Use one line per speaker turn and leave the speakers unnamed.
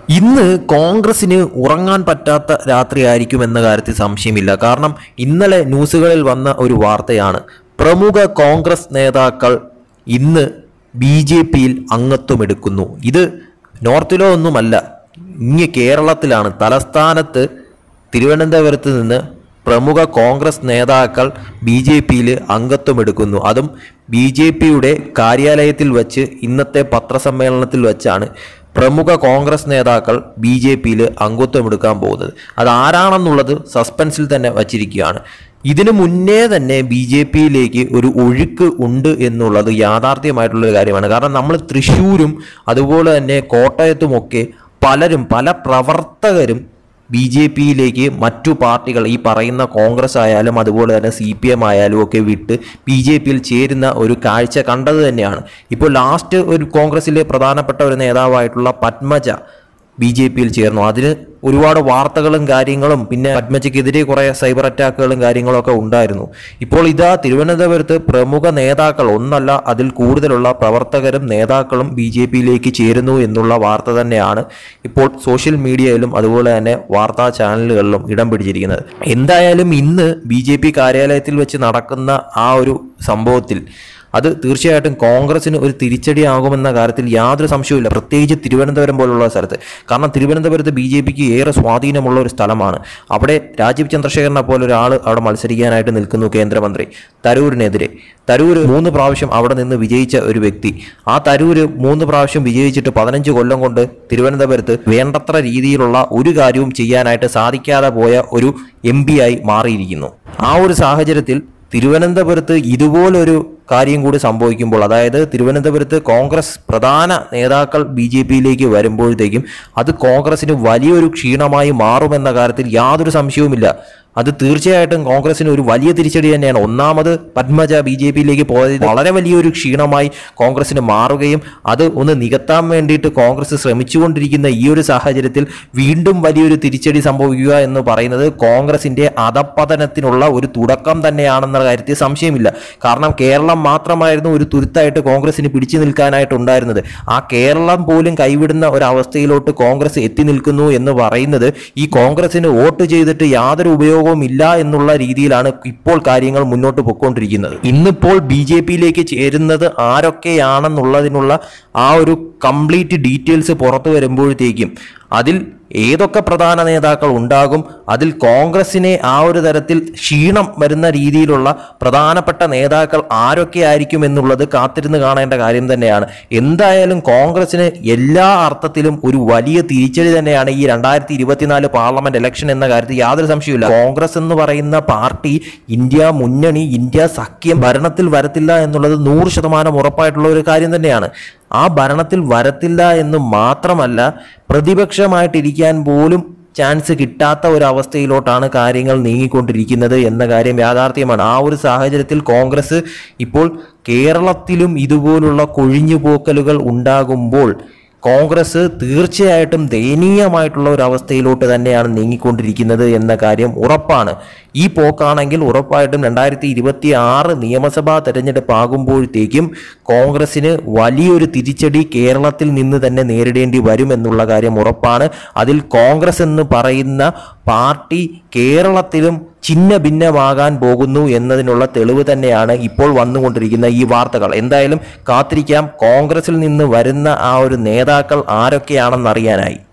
ഇന്ന് കോൺഗ്രസിന് ഉറങ്ങാൻ പറ്റാത്ത രാത്രിയായിരിക്കും എന്ന കാര്യത്തിൽ സംശയമില്ല കാരണം ഇന്നലെ ന്യൂസുകളിൽ വന്ന ഒരു വാർത്തയാണ് പ്രമുഖ കോൺഗ്രസ് നേതാക്കൾ ഇന്ന് ബി ജെ പിയിൽ അംഗത്വമെടുക്കുന്നു ഇത് നോർത്തിലോ ഒന്നുമല്ല ഇങ്ങ് കേരളത്തിലാണ് തലസ്ഥാനത്ത് തിരുവനന്തപുരത്ത് നിന്ന് പ്രമുഖ കോൺഗ്രസ് നേതാക്കൾ ബി ജെ പിയിൽ അംഗത്വമെടുക്കുന്നു അതും ബി ജെ പിയുടെ കാര്യാലയത്തിൽ വച്ച് ഇന്നത്തെ പത്രസമ്മേളനത്തിൽ വച്ചാണ് പ്രമുഖ കോൺഗ്രസ് നേതാക്കൾ ബി ജെ പിയിൽ അംഗത്വമെടുക്കാൻ പോകുന്നത് അത് ആരാണെന്നുള്ളത് സസ്പെൻസിൽ തന്നെ വച്ചിരിക്കുകയാണ് ഇതിനു മുന്നേ തന്നെ ബി ജെ പിയിലേക്ക് ഒരു ഒഴുക്ക് ഉണ്ട് എന്നുള്ളത് യാഥാർത്ഥ്യമായിട്ടുള്ള ഒരു കാര്യമാണ് കാരണം നമ്മൾ തൃശ്ശൂരും അതുപോലെ തന്നെ കോട്ടയത്തുമൊക്കെ പലരും പല പ്രവർത്തകരും ബി ജെ പിയിലേക്ക് മറ്റു പാർട്ടികൾ ഈ പറയുന്ന കോൺഗ്രസ് ആയാലും അതുപോലെ തന്നെ സി പി എം ആയാലും ഒക്കെ വിട്ട് ബി ജെ പിയിൽ ചേരുന്ന ഒരു കാഴ്ച കണ്ടത് തന്നെയാണ് ഇപ്പോൾ ലാസ്റ്റ് ഒരു കോൺഗ്രസിലെ പ്രധാനപ്പെട്ട ഒരു നേതാവായിട്ടുള്ള പത്മജ ബി ജെ പിയിൽ ചേർന്നു അതിന് ഒരുപാട് വാർത്തകളും കാര്യങ്ങളും പിന്നെ പത്മജയ്ക്കെതിരെ കുറേ സൈബർ അറ്റാക്കുകളും കാര്യങ്ങളും ഒക്കെ ഉണ്ടായിരുന്നു ഇപ്പോൾ ഇതാ തിരുവനന്തപുരത്ത് പ്രമുഖ നേതാക്കൾ ഒന്നല്ല അതിൽ കൂടുതലുള്ള പ്രവർത്തകരും നേതാക്കളും ബി ജെ പിയിലേക്ക് ചേരുന്നു എന്നുള്ള വാർത്ത തന്നെയാണ് ഇപ്പോൾ സോഷ്യൽ മീഡിയയിലും അതുപോലെ തന്നെ വാർത്താ ചാനലുകളിലും ഇടം പിടിച്ചിരിക്കുന്നത് എന്തായാലും ഇന്ന് ബി ജെ പി കാര്യാലയത്തിൽ വെച്ച് നടക്കുന്ന ആ ഒരു സംഭവത്തിൽ അത് തീർച്ചയായിട്ടും കോൺഗ്രസിന് ഒരു തിരിച്ചടിയാകുമെന്ന കാര്യത്തിൽ യാതൊരു സംശയവുമില്ല പ്രത്യേകിച്ച് തിരുവനന്തപുരം പോലുള്ള സ്ഥലത്ത് കാരണം തിരുവനന്തപുരത്ത് ബി ജെ പിക്ക് ഏറെ സ്വാധീനമുള്ള ഒരു സ്ഥലമാണ് അവിടെ രാജീവ് ചന്ദ്രശേഖരനെ പോലെ ഒരാൾ അവിടെ മത്സരിക്കാനായിട്ട് നിൽക്കുന്നു കേന്ദ്രമന്ത്രി തരൂരിനെതിരെ തരൂർ മൂന്ന് പ്രാവശ്യം അവിടെ നിന്ന് വിജയിച്ച ഒരു വ്യക്തി ആ തരൂർ മൂന്ന് പ്രാവശ്യം വിജയിച്ചിട്ട് പതിനഞ്ച് കൊല്ലം കൊണ്ട് തിരുവനന്തപുരത്ത് വേണ്ടത്ര രീതിയിലുള്ള ഒരു കാര്യവും ചെയ്യാനായിട്ട് സാധിക്കാതെ പോയ ഒരു എം ആയി മാറിയിരിക്കുന്നു ആ ഒരു സാഹചര്യത്തിൽ തിരുവനന്തപുരത്ത് ഇതുപോലൊരു കാര്യം കൂടി സംഭവിക്കുമ്പോൾ അതായത് തിരുവനന്തപുരത്ത് കോൺഗ്രസ് പ്രധാന നേതാക്കൾ ബി ജെ പിയിലേക്ക് വരുമ്പോഴത്തേക്കും അത് കോൺഗ്രസിന് വലിയൊരു ക്ഷീണമായി മാറുമെന്ന കാര്യത്തിൽ യാതൊരു സംശയവുമില്ല അത് തീർച്ചയായിട്ടും കോൺഗ്രസിന് ഒരു വലിയ തിരിച്ചടി തന്നെയാണ് ഒന്നാമത് പത്മജ ബി ജെ പിയിലേക്ക് പോയത് വളരെ വലിയൊരു ക്ഷീണമായി കോൺഗ്രസിന് മാറുകയും അത് ഒന്ന് നികത്താൻ വേണ്ടിയിട്ട് കോൺഗ്രസ് ശ്രമിച്ചുകൊണ്ടിരിക്കുന്ന ഈ ഒരു സാഹചര്യത്തിൽ വീണ്ടും വലിയൊരു തിരിച്ചടി സംഭവിക്കുക എന്ന് പറയുന്നത് കോൺഗ്രസിന്റെ അധപ്പതനത്തിനുള്ള ഒരു തുടക്കം തന്നെയാണെന്ന കാര്യത്തിൽ സംശയമില്ല കാരണം കേരളം മാത്രമായിരുന്നു ഒരു തുരുത്തായിട്ട് കോൺഗ്രസിന് പിടിച്ചു നിൽക്കാനായിട്ടുണ്ടായിരുന്നത് ആ കേരളം പോലും കൈവിടുന്ന ഒരവസ്ഥയിലോട്ട് കോൺഗ്രസ് എത്തി നിൽക്കുന്നു എന്ന് പറയുന്നത് ഈ കോൺഗ്രസിന് വോട്ട് ചെയ്തിട്ട് യാതൊരു ഉപയോഗവും ഇല്ല എന്നുള്ള രീതിയിലാണ് ഇപ്പോൾ കാര്യങ്ങൾ മുന്നോട്ട് പൊയ്ക്കൊണ്ടിരിക്കുന്നത് ഇന്നിപ്പോൾ ബി ജെ പിയിലേക്ക് ചേരുന്നത് ആരൊക്കെയാണെന്നുള്ളതിനുള്ള ആ ഒരു കംപ്ലീറ്റ് ഡീറ്റെയിൽസ് പുറത്തു വരുമ്പോഴത്തേക്കും അതിൽ ഏതൊക്കെ പ്രധാന നേതാക്കൾ ഉണ്ടാകും അതിൽ കോൺഗ്രസിനെ ആ ഒരു തരത്തിൽ ക്ഷീണം വരുന്ന രീതിയിലുള്ള പ്രധാനപ്പെട്ട നേതാക്കൾ ആരൊക്കെ ആയിരിക്കും എന്നുള്ളത് കാത്തിരുന്ന് കാണേണ്ട കാര്യം തന്നെയാണ് എന്തായാലും കോൺഗ്രസിന് എല്ലാ അർത്ഥത്തിലും ഒരു വലിയ തിരിച്ചടി തന്നെയാണ് ഈ രണ്ടായിരത്തി ഇരുപത്തിനാല് പാർലമെന്റ് ഇലക്ഷൻ എന്ന കാര്യത്തിൽ യാതൊരു സംശയമില്ല കോൺഗ്രസ് എന്ന് പറയുന്ന പാർട്ടി ഇന്ത്യ മുന്നണി ഇന്ത്യ സഖ്യം ഭരണത്തിൽ വരത്തില്ല എന്നുള്ളത് നൂറ് ശതമാനം ഉറപ്പായിട്ടുള്ള ഒരു കാര്യം തന്നെയാണ് ആ ഭരണത്തിൽ വരത്തില്ല എന്ന് മാത്രമല്ല പ്രതിപക്ഷമായിട്ടിരിക്കാൻ പോലും ചാൻസ് കിട്ടാത്ത ഒരു അവസ്ഥയിലോട്ടാണ് കാര്യങ്ങൾ നീങ്ങിക്കൊണ്ടിരിക്കുന്നത് എന്ന കാര്യം യാഥാർത്ഥ്യമാണ് ആ ഒരു സാഹചര്യത്തിൽ കോൺഗ്രസ് ഇപ്പോൾ കേരളത്തിലും ഇതുപോലുള്ള കൊഴിഞ്ഞുപോക്കലുകൾ ഉണ്ടാകുമ്പോൾ കോൺഗ്രസ് തീർച്ചയായിട്ടും ദയനീയമായിട്ടുള്ള ഒരു അവസ്ഥയിലോട്ട് തന്നെയാണ് നീങ്ങിക്കൊണ്ടിരിക്കുന്നത് എന്ന കാര്യം ഉറപ്പാണ് ഈ പോക്കാണെങ്കിൽ ഉറപ്പായിട്ടും രണ്ടായിരത്തി ഇരുപത്തി ആറ് നിയമസഭാ തെരഞ്ഞെടുപ്പ് ആകുമ്പോഴത്തേക്കും കോൺഗ്രസിന് വലിയൊരു തിരിച്ചടി കേരളത്തിൽ നിന്ന് തന്നെ നേരിടേണ്ടി വരുമെന്നുള്ള കാര്യം ഉറപ്പാണ് അതിൽ കോൺഗ്രസ് എന്ന് പറയുന്ന പാർട്ടി കേരളത്തിലും ചിഹ്ന ഭിന്നമാകാൻ പോകുന്നു എന്നതിനുള്ള തെളിവ് തന്നെയാണ് ഇപ്പോൾ വന്നുകൊണ്ടിരിക്കുന്ന ഈ വാർത്തകൾ എന്തായാലും കാത്തിരിക്കാം കോൺഗ്രസിൽ നിന്ന് വരുന്ന ആ ഒരു നേതാക്കൾ ആരൊക്കെയാണെന്നറിയാനായി